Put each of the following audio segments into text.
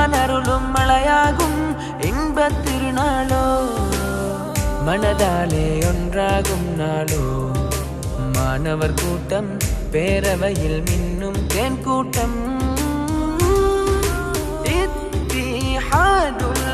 ரஹ்மான் அருளும் மழையாகும் இன்பத் திருநாளோ மனதாலே ஒன்றாகும் நாளோ மாணவர் கூட்டம் பேரவையில் மின்னும் தேன் கூட்டம் இத்திஹாதுல்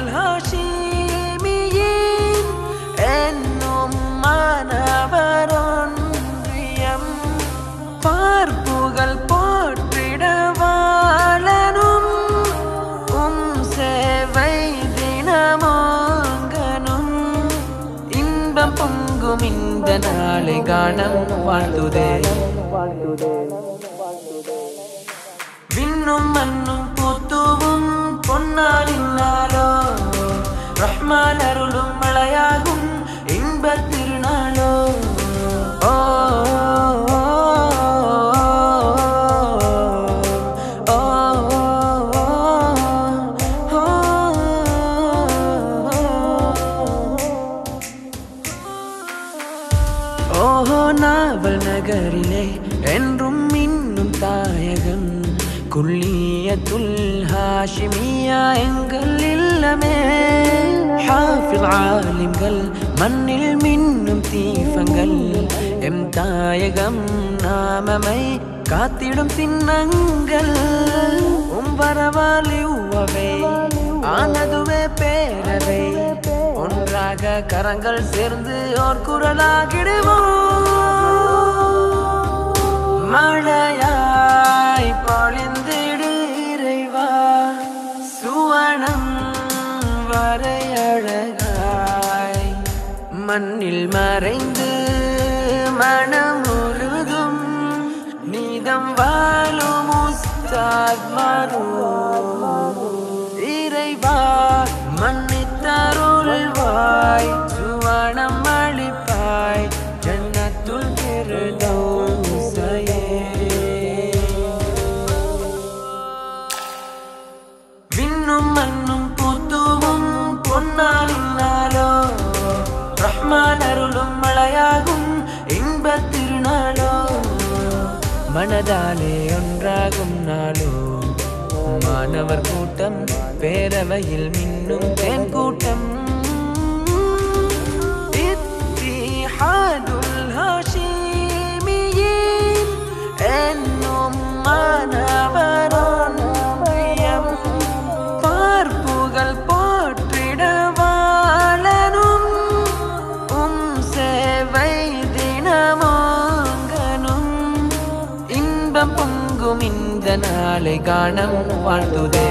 ஹாஷிமியின் என்னும் மாணவர் ஒன்றியம் பார்ப்புகள் போற்றிட வாழனும் உம் சேவை தினமாங்கனும் இன்பம் பொங்கும் இந்த நாளை காணம் வாழ்த்துதே விண்ணும் மண்ணும் பூத்துவும் பொன்னாலினாலோ ரஹ்மான் அருளும் மழையாகும் இன்பத் திருநாளோ ஓ ஓ, ஓ, ஓஹோ நாவல் நகரிலே என்றும் இன்னும் தாயகம் குல்லியத்துல் ஹாஷிமியா எங்கள் இல்லமே ஹாஃபில் ஆலிம்கள் மண்ணில் மின்னும் தீபங்கள் எம் தாயகம் நாமமை காத்திடும் சின்னங்கள் உம் வரவாலி உவவை ஆனதுவே பேரவை ஒன்றாக கரங்கள் சேர்ந்து ஓர் குரலாகிடுவோம் மழையாய் பொழிந்திடு இறைவா சுவனம் வரையழகாய் மண்ணில் மறைந்து மனம் முழுதும் நீதம் வாழும் உஸ்தாத் மரும் இறைவா மன்னித்தருள்வாய் சுவனம் அளிப்பாய் ஜன்னத்துல் பிறதௌசையே விண்ணும் மண்ணும் பூத்துவும் பொன்னாலினாலோ ரஹ்மான் அருளும் மழையாகும் இன்பத் திருநாளோ மனதாலே ஒன்றாகும் நாளோ மாணவர் கூட்டம் பேரவையில் மின்னும் தேன் கூட்டம் இத்திஹாதுல் ஹாஷிமியின் என்னும் மாணவர் ஒன்றியம் பார்ப்புகள் போற்றிட வாழனும் உம் சேவை தினமாங்கனும் இன்பம் பொங்கும் இந்த நாளை காணம் வாழ்த்துதே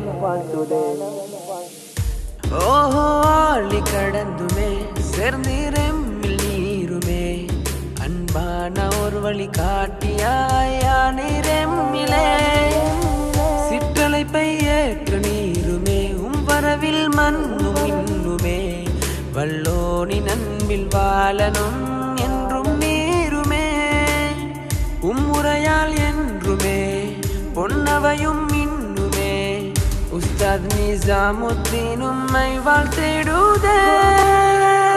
ஓஹோ ஆழி கடந்துமே சேர்ந்திரம்மில் நீருமே அன்பான ஒரு வழி காட்டியாயானிரம்மிலே சிற்றலைப்பை ஏற்று நீருமே உம் வரவில் மண்ணும் இன்னுமே வல்லோனி நண்பில் வாழனும் என்றும் நீருமே உம்முறையால் என்றுமே பொன்னவையும் இன்னுமே உஸ்தாத் நிசாமுத்தீன் உம்மை வாழ்த்திடுதே